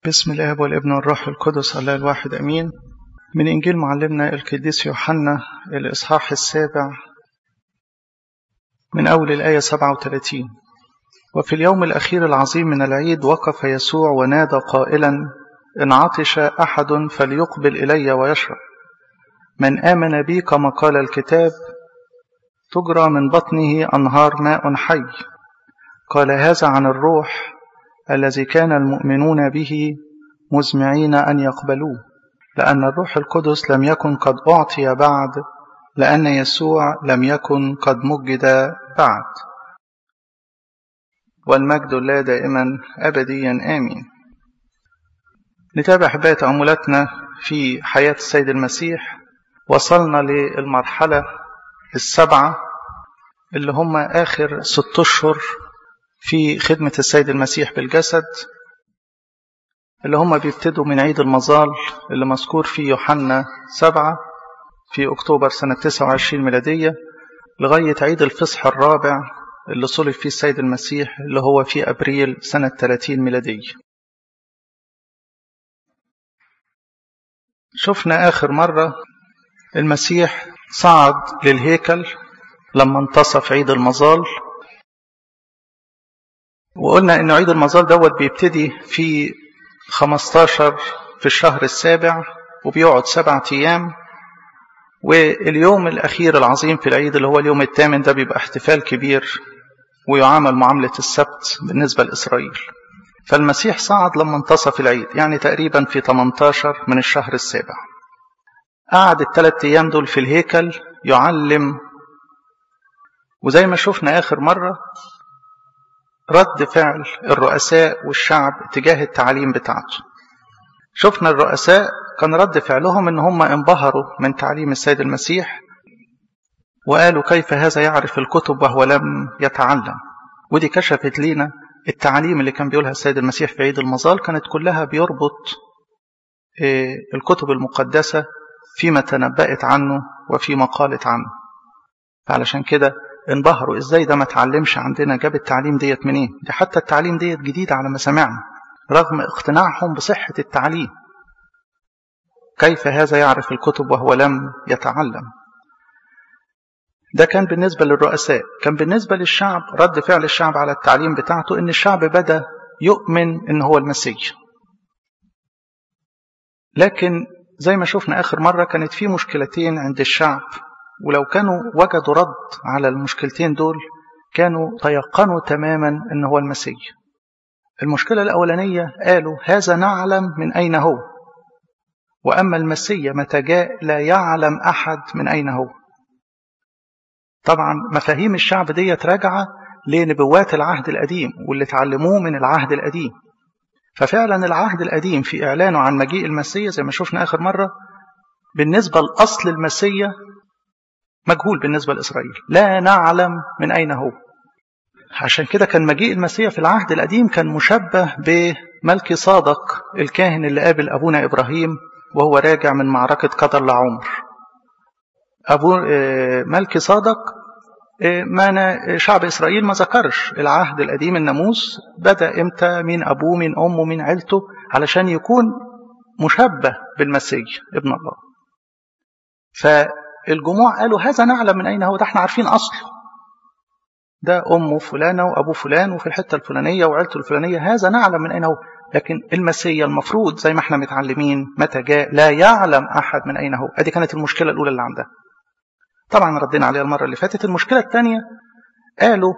بسم الاب والابن والروح القدس الله الواحد امين من انجيل معلمنا القديس يوحنا الاصحاح السابع من اول الايه 37 وفي اليوم الاخير العظيم من العيد وقف يسوع ونادى قائلا ان عطش احد فليقبل الي ويشرب من امن بي كما قال الكتاب تجرى من بطنه انهار ماء حي قال هذا عن الروح الذي كان المؤمنون به مزمعين أن يقبلوه لأن الروح القدس لم يكن قد أعطي بعد لأن يسوع لم يكن قد مجد بعد والمجد لا دائما أبديا آمين نتابع أحباء تأملاتنا في حياة السيد المسيح وصلنا للمرحلة السبعة اللي هم آخر ست أشهر في خدمة السيد المسيح بالجسد اللي هم بيبتدوا من عيد المظال اللي مذكور في يوحنا سبعة في أكتوبر سنة 29 ميلادية لغاية عيد الفصح الرابع اللي صلب فيه السيد المسيح اللي هو في أبريل سنة 30 ميلادية شفنا آخر مرة المسيح صعد للهيكل لما انتصف عيد المظال وقلنا ان عيد المظال دوت بيبتدي في 15 في الشهر السابع وبيقعد سبعة ايام واليوم الاخير العظيم في العيد اللي هو اليوم الثامن ده بيبقى احتفال كبير ويعامل معاملة السبت بالنسبة لإسرائيل فالمسيح صعد لما انتصف العيد يعني تقريبا في 18 من الشهر السابع قعد الثلاث ايام دول في الهيكل يعلم وزي ما شفنا اخر مرة رد فعل الرؤساء والشعب تجاه التعليم بتاعته شفنا الرؤساء كان رد فعلهم ان هم انبهروا من تعليم السيد المسيح وقالوا كيف هذا يعرف الكتب وهو لم يتعلم ودي كشفت لينا التعليم اللي كان بيقولها السيد المسيح في عيد المظال كانت كلها بيربط الكتب المقدسة فيما تنبأت عنه وفيما قالت عنه فعلشان كده انبهروا ازاي ده ما اتعلمش عندنا جاب التعليم ديت منين دي حتى التعليم ديت جديد على ما سمعنا رغم اقتناعهم بصحة التعليم كيف هذا يعرف الكتب وهو لم يتعلم ده كان بالنسبة للرؤساء كان بالنسبة للشعب رد فعل الشعب على التعليم بتاعته ان الشعب بدأ يؤمن ان هو المسيح لكن زي ما شفنا آخر مرة كانت في مشكلتين عند الشعب ولو كانوا وجدوا رد على المشكلتين دول كانوا تيقنوا تماما ان هو المسيح المشكله الاولانيه قالوا هذا نعلم من اين هو واما المسيح متى جاء لا يعلم احد من اين هو طبعا مفاهيم الشعب ديت راجعه لنبوات العهد القديم واللي اتعلموه من العهد القديم ففعلا العهد القديم في اعلانه عن مجيء المسيح زي ما شفنا اخر مره بالنسبه لاصل المسيح مجهول بالنسبة لإسرائيل لا نعلم من أين هو عشان كده كان مجيء المسيح في العهد القديم كان مشبه بملكي صادق الكاهن اللي قابل أبونا إبراهيم وهو راجع من معركة قدر لعمر أبو ملكي صادق ما شعب إسرائيل ما ذكرش العهد القديم الناموس بدأ إمتى من أبوه من أمه من عيلته علشان يكون مشبه بالمسيح ابن الله ف الجموع قالوا هذا نعلم من أين هو ده احنا عارفين أصله ده أمه فلانة وأبو فلان وفي الحتة الفلانية وعيلته الفلانية هذا نعلم من أين هو لكن المسيح المفروض زي ما احنا متعلمين متى جاء لا يعلم أحد من أين هو ادي كانت المشكلة الأولى اللي عندها طبعا ردينا عليها المرة اللي فاتت المشكلة الثانية قالوا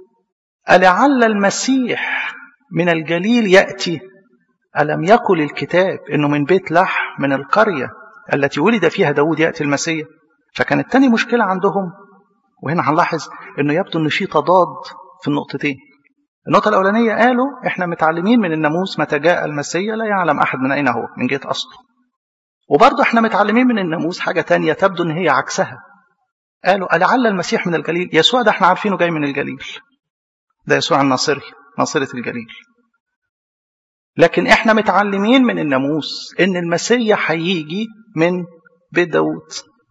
ألعل المسيح من الجليل يأتي ألم يقل الكتاب أنه من بيت لحم من القرية التي ولد فيها داود يأتي المسيح فكانت تاني مشكلة عندهم وهنا هنلاحظ انه يبدو ان في تضاد في النقطتين النقطة الأولانية قالوا احنا متعلمين من الناموس متى جاء المسيح لا يعلم أحد من أين هو من جهة أصله وبرضه احنا متعلمين من الناموس حاجة تانية تبدو ان هي عكسها قالوا ألعل المسيح من الجليل يسوع ده احنا عارفينه جاي من الجليل ده يسوع الناصري ناصرة الجليل لكن احنا متعلمين من الناموس ان المسيح هيجي من بيت داود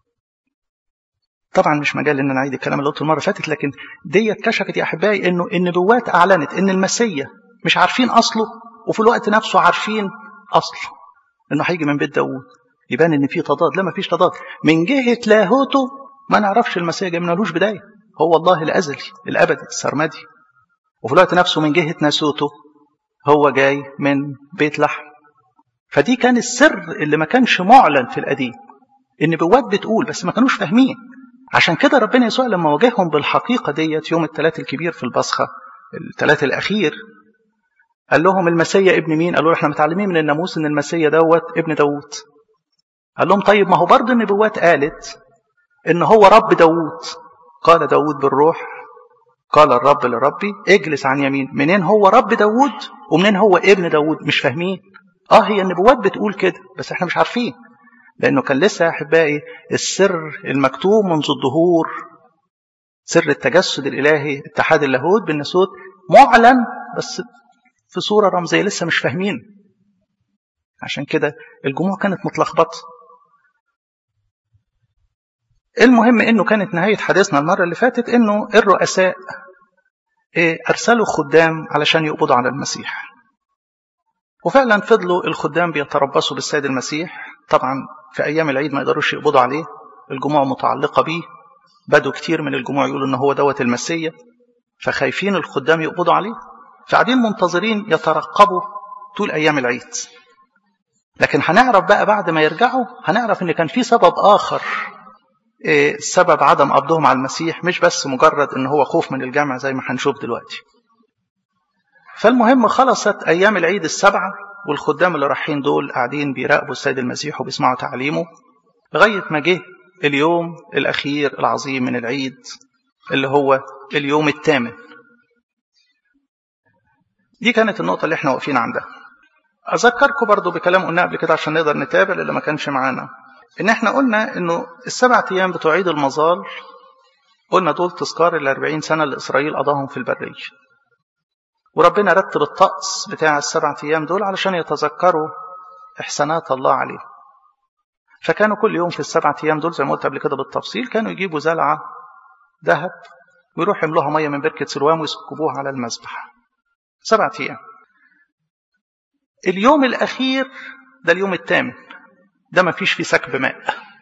طبعا مش مجال ان انا اعيد الكلام اللي قلته المره اللي فاتت لكن ديت كشفت يا احبائي انه النبوات اعلنت ان المسيح مش عارفين اصله وفي الوقت نفسه عارفين أصل إنه هيجي من بيت داوود يبان إن في تضاد لا ما فيش تضاد من جهة لاهوته ما نعرفش المسيح جاي منلوش بداية هو الله الأزلي الأبدي السرمدي وفي الوقت نفسه من جهة ناسوته هو جاي من بيت لحم فدي كان السر اللي ما كانش معلن في القديم النبوات بتقول بس ما كانوش فاهمين عشان كده ربنا يسوع لما واجههم بالحقيقة ديت يوم الثلاث الكبير في البصخة الثلاث الأخير قال لهم المسيا ابن مين؟ قالوا له احنا متعلمين من الناموس ان المسيا دوت ابن داوود. قال لهم طيب ما هو برضه النبوات قالت ان هو رب داوود. قال داوود بالروح قال الرب لربي اجلس عن يمين منين هو رب داوود ومنين هو ابن داوود مش فاهمين اه هي النبوات بتقول كده بس احنا مش عارفين لانه كان لسه يا احبائي السر المكتوب منذ الظهور سر التجسد الالهي اتحاد اللاهوت بالناسوت معلن بس في صوره رمزيه لسه مش فاهمين عشان كده الجموع كانت متلخبطه المهم انه كانت نهايه حديثنا المره اللي فاتت انه الرؤساء ارسلوا خدام علشان يقبضوا على المسيح وفعلا فضلوا الخدام بيتربصوا بالسيد المسيح طبعا في ايام العيد ما يقدروش يقبضوا عليه الجموع متعلقه بيه بدوا كتير من الجموع يقولوا ان هو دوت المسيا فخايفين الخدام يقبضوا عليه فقاعدين منتظرين يترقبوا طول ايام العيد لكن هنعرف بقى بعد ما يرجعوا هنعرف ان كان في سبب اخر سبب عدم قبضهم على المسيح مش بس مجرد ان هو خوف من الجمع زي ما هنشوف دلوقتي فالمهم خلصت ايام العيد السبعه والخدام اللي رايحين دول قاعدين بيراقبوا السيد المسيح وبيسمعوا تعليمه لغايه ما جه اليوم الاخير العظيم من العيد اللي هو اليوم الثامن دي كانت النقطه اللي احنا واقفين عندها اذكركم برضو بكلام قلنا قبل كده عشان نقدر نتابع اللي ما كانش معانا ان احنا قلنا انه السبع ايام بتوع عيد المظال قلنا دول تذكار ال 40 سنه اللي اسرائيل قضاهم في البريه وربنا رتب الطقس بتاع السبع ايام دول علشان يتذكروا احسانات الله عليهم فكانوا كل يوم في السبع ايام دول زي ما قلت قبل كده بالتفصيل كانوا يجيبوا زلعه ذهب ويروحوا يملوها ميه من بركه سلوام ويسكبوها على المذبح سبع ايام اليوم الاخير ده اليوم الثامن ده ما فيش فيه سكب ماء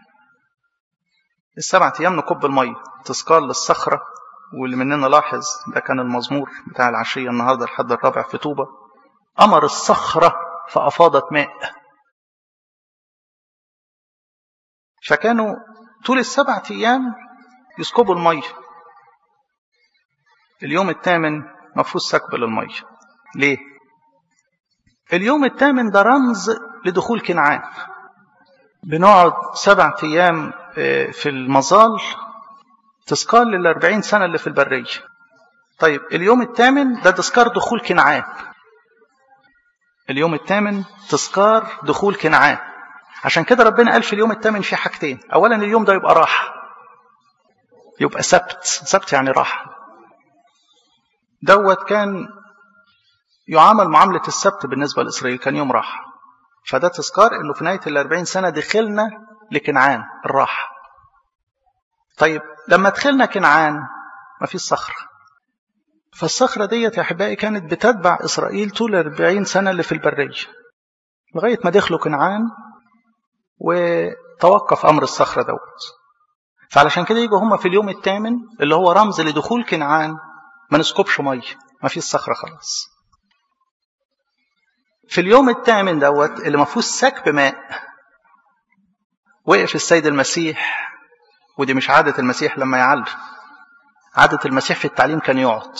السبع ايام نكب الميه تذكار للصخره واللي مننا لاحظ ده كان المزمور بتاع العشيه النهارده الحد الرابع في طوبه امر الصخره فافاضت ماء فكانوا طول السبع ايام يسكبوا الميه اليوم الثامن ما فيهوش سكب للميه ليه اليوم الثامن ده رمز لدخول كنعان بنقعد سبع أيام في المظال تذكار للأربعين سنة اللي في البرية طيب اليوم الثامن ده تذكار دخول كنعان اليوم الثامن تذكار دخول كنعان عشان كده ربنا قال في اليوم الثامن في حاجتين أولا اليوم ده يبقى راحة يبقى سبت سبت يعني راحة دوت كان يعامل معاملة السبت بالنسبة لإسرائيل كان يوم راحة فده تذكار انه في نهايه الأربعين سنه دخلنا لكنعان الراحه طيب لما دخلنا كنعان ما فيش صخره فالصخره ديت يا احبائي كانت بتتبع اسرائيل طول الأربعين سنه اللي في البريه لغايه ما دخلوا كنعان وتوقف امر الصخره دوت فعلشان كده يجوا هم في اليوم الثامن اللي هو رمز لدخول كنعان ما نسكبش ميه ما فيش صخره خلاص في اليوم الثامن دوت اللي ما فيهوش سكب ماء وقف السيد المسيح ودي مش عادة المسيح لما يعلم عادة المسيح في التعليم كان يقعد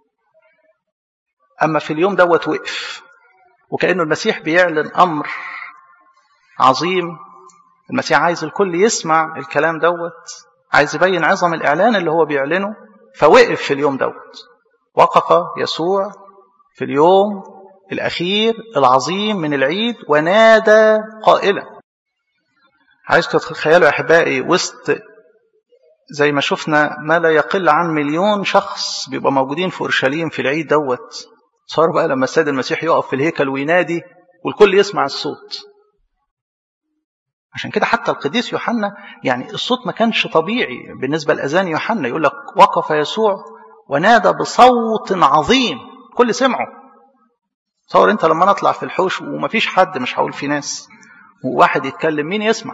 أما في اليوم دوت وقف وكأنه المسيح بيعلن أمر عظيم المسيح عايز الكل يسمع الكلام دوت عايز يبين عظم الإعلان اللي هو بيعلنه فوقف في اليوم دوت وقف يسوع في اليوم الأخير العظيم من العيد ونادى قائلا عايزكم تتخيلوا يا أحبائي وسط زي ما شفنا ما لا يقل عن مليون شخص بيبقى موجودين في أورشليم في العيد دوت صار بقى لما السيد المسيح يقف في الهيكل وينادي والكل يسمع الصوت عشان كده حتى القديس يوحنا يعني الصوت ما كانش طبيعي بالنسبة لأذان يوحنا يقول لك وقف يسوع ونادى بصوت عظيم كل سمعه تصور انت لما نطلع في الحوش ومفيش حد مش هقول في ناس وواحد يتكلم مين يسمع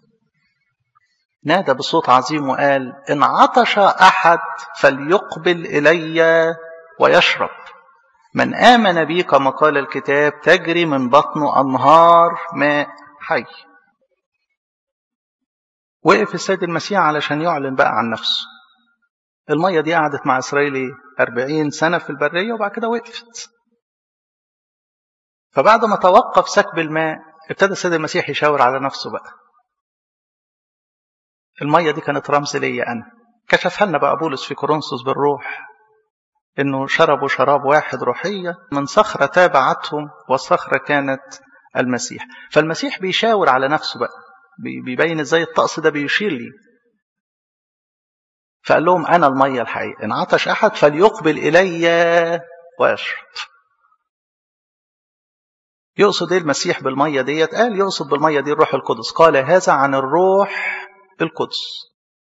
نادى بصوت عظيم وقال إن عطش أحد فليقبل إلي ويشرب من آمن بي كما قال الكتاب تجري من بطنه أنهار ماء حي وقف السيد المسيح علشان يعلن بقى عن نفسه المية دي قعدت مع إسرائيل أربعين سنة في البرية وبعد كده وقفت فبعد ما توقف سكب الماء ابتدى السيد المسيح يشاور على نفسه بقى المية دي كانت رمز ليا أنا كشفها لنا بقى بولس في كورنثوس بالروح إنه شربوا شراب واحد روحية من صخرة تابعتهم والصخرة كانت المسيح فالمسيح بيشاور على نفسه بقى بيبين ازاي الطقس ده بيشير لي فقال لهم أنا المية الحقيقة إن عطش أحد فليقبل إلي ويشرب يقصد ايه المسيح بالميه ديت قال يقصد بالميه دي الروح القدس قال هذا عن الروح القدس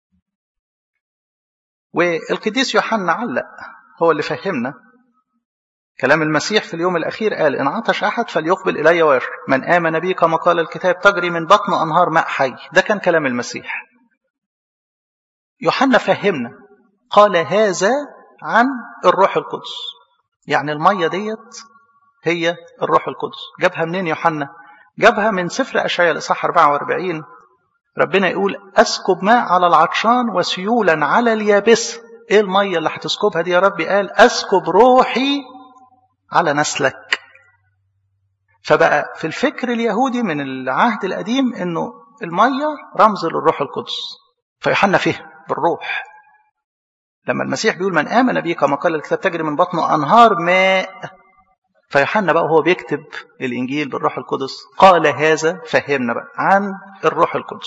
والقديس يوحنا علق هو اللي فهمنا كلام المسيح في اليوم الأخير قال إن عطش أحد فليقبل إلي ويشرب من آمن بي كما قال الكتاب تجري من بطن أنهار ماء حي ده كان كلام المسيح يوحنا فهمنا قال هذا عن الروح القدس يعني المية ديت هي الروح القدس جابها منين يوحنا جابها من سفر أشعياء الإصحاح 44 ربنا يقول أسكب ماء على العطشان وسيولا على اليابس إيه المية اللي هتسكبها دي يا ربي قال أسكب روحي على نسلك فبقى في الفكر اليهودي من العهد القديم انه الميه رمز للروح القدس فيوحنا فهم بالروح لما المسيح بيقول من امن بي كما قال الكتاب تجري من بطنه انهار ماء فيوحنا بقى وهو بيكتب الانجيل بالروح القدس قال هذا فهمنا بقى عن الروح القدس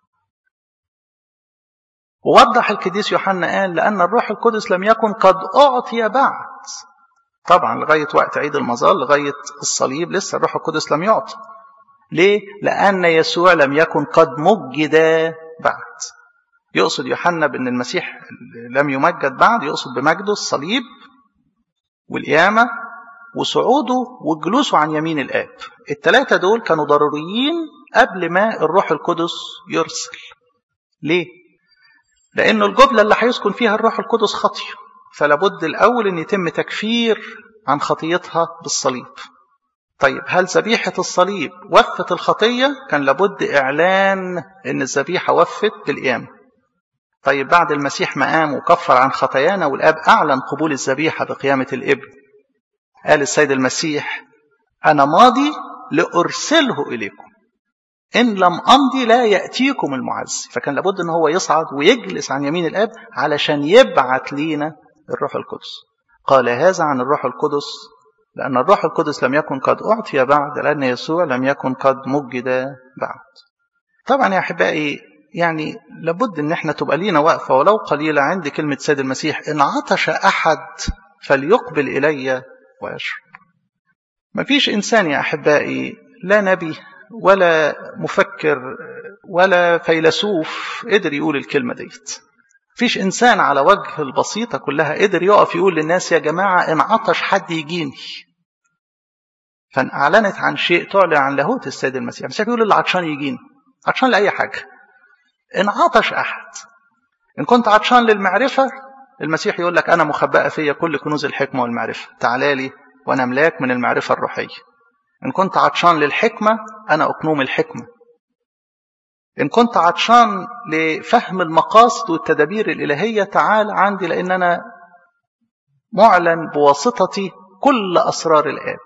ووضح القديس يوحنا قال لان الروح القدس لم يكن قد اعطي بعد طبعا لغاية وقت عيد المظال لغاية الصليب لسه الروح القدس لم يعطى ليه؟ لأن يسوع لم يكن قد مجد بعد يقصد يوحنا بأن المسيح لم يمجد بعد يقصد بمجده الصليب والقيامة وصعوده وجلوسه عن يمين الآب الثلاثة دول كانوا ضروريين قبل ما الروح القدس يرسل ليه؟ لأنه الجملة اللي هيسكن فيها الروح القدس خطيه فلا بد الأول أن يتم تكفير عن خطيتها بالصليب طيب هل ذبيحة الصليب وفت الخطية؟ كان لابد إعلان أن الذبيحة وفت بالقيامة طيب بعد المسيح ما قام وكفر عن خطايانا والآب أعلن قبول الذبيحة بقيامة الابن قال السيد المسيح أنا ماضي لأرسله إليكم إن لم أمضي لا يأتيكم المعز فكان لابد أن هو يصعد ويجلس عن يمين الآب علشان يبعت لينا الروح القدس قال هذا عن الروح القدس لأن الروح القدس لم يكن قد أعطي بعد لأن يسوع لم يكن قد مجد بعد طبعا يا أحبائي يعني لابد أن احنا تبقى لينا وقفة ولو قليلة عند كلمة سيد المسيح إن عطش أحد فليقبل إلي ويشرب مفيش إنسان يا أحبائي لا نبي ولا مفكر ولا فيلسوف قدر يقول الكلمة ديت فيش إنسان على وجه البسيطة كلها قدر يقف يقول للناس يا جماعة إن عطش حد يجيني فأعلنت عن شيء تعلن عن لاهوت السيد المسيح المسيح بيقول اللي عطشان يجيني عطشان لأي حاجة إن عطش أحد إن كنت عطشان للمعرفة المسيح يقول لك أنا مخبأة فيا كل كنوز الحكمة والمعرفة تعالى لي وأنا أملاك من المعرفة الروحية إن كنت عطشان للحكمة أنا أقنوم الحكمة إن كنت عطشان لفهم المقاصد والتدابير الإلهية تعال عندي لأن أنا معلن بواسطتي كل أسرار الآب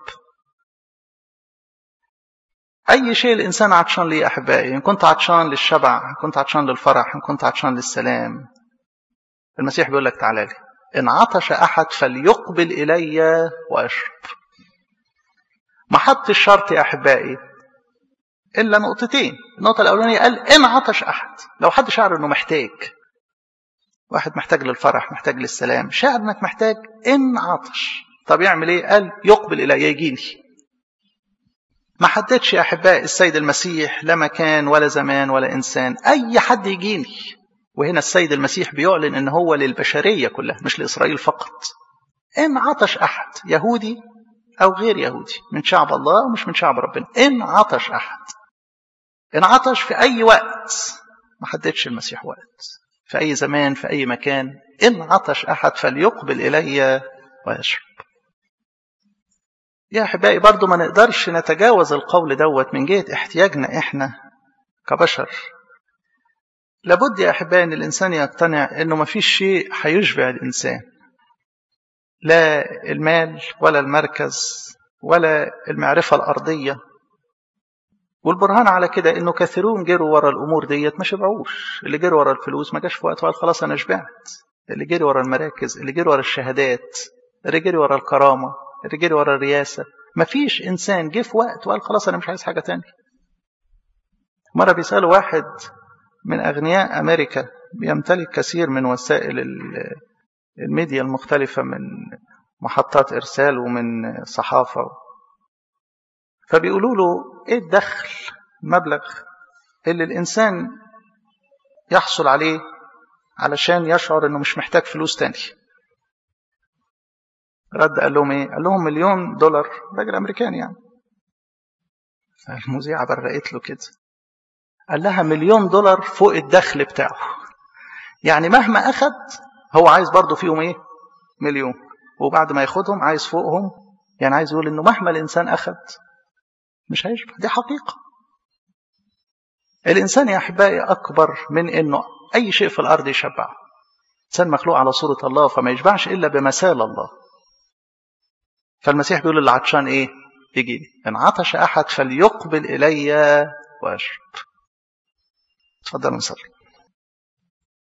أي شيء الإنسان عطشان ليه أحبائي إن كنت عطشان للشبع إن كنت عطشان للفرح إن كنت عطشان للسلام المسيح بيقول لك تعالى لي إن عطش أحد فليقبل إلي وأشرب ما حط الشرط يا أحبائي إلا نقطتين النقطة الأولانية قال إن عطش أحد لو حد شعر إنه محتاج واحد محتاج للفرح محتاج للسلام شعر إنك محتاج إن عطش طب يعمل إيه قال يقبل إلي يجيني ما حددش يا أحبائي السيد المسيح لا مكان ولا زمان ولا إنسان أي حد يجيني وهنا السيد المسيح بيعلن إن هو للبشرية كلها مش لإسرائيل فقط إن عطش أحد يهودي أو غير يهودي من شعب الله ومش من شعب ربنا إن عطش أحد إن عطش في أي وقت ما حددش المسيح وقت في أي زمان في أي مكان إن عطش أحد فليقبل إلي ويشرب يا أحبائي برضو ما نقدرش نتجاوز القول دوت من جهة احتياجنا إحنا كبشر لابد يا أحبائي أن الإنسان يقتنع أنه ما فيش شيء هيشبع الإنسان لا المال ولا المركز ولا المعرفة الأرضية والبرهان على كده انه كثيرون جروا ورا الامور ديت ما شبعوش اللي جري ورا الفلوس ما جاش في وقت وقال خلاص انا شبعت اللي جري ورا المراكز اللي جري ورا الشهادات اللي جري ورا الكرامه اللي جري ورا الرياسه ما فيش انسان جه في وقت وقال خلاص انا مش عايز حاجه تانية مره بيسالوا واحد من اغنياء امريكا بيمتلك كثير من وسائل الميديا المختلفه من محطات ارسال ومن صحافه فبيقولوا له ايه الدخل المبلغ اللي الانسان يحصل عليه علشان يشعر انه مش محتاج فلوس تاني رد قال لهم ايه قال لهم مليون دولار راجل امريكاني يعني فالمذيعة برقت له كده قال لها مليون دولار فوق الدخل بتاعه يعني مهما اخد هو عايز برضه فيهم ايه مليون وبعد ما ياخدهم عايز فوقهم يعني عايز يقول انه مهما الانسان اخد مش هيشبع دي حقيقة الإنسان يا أحبائي أكبر من إنه أي شيء في الأرض يشبعه الإنسان مخلوق على صورة الله فما يشبعش إلا بمثال الله فالمسيح بيقول للعطشان إيه يجي إن عطش أحد فليقبل إلي وأشرب تفضل نصلي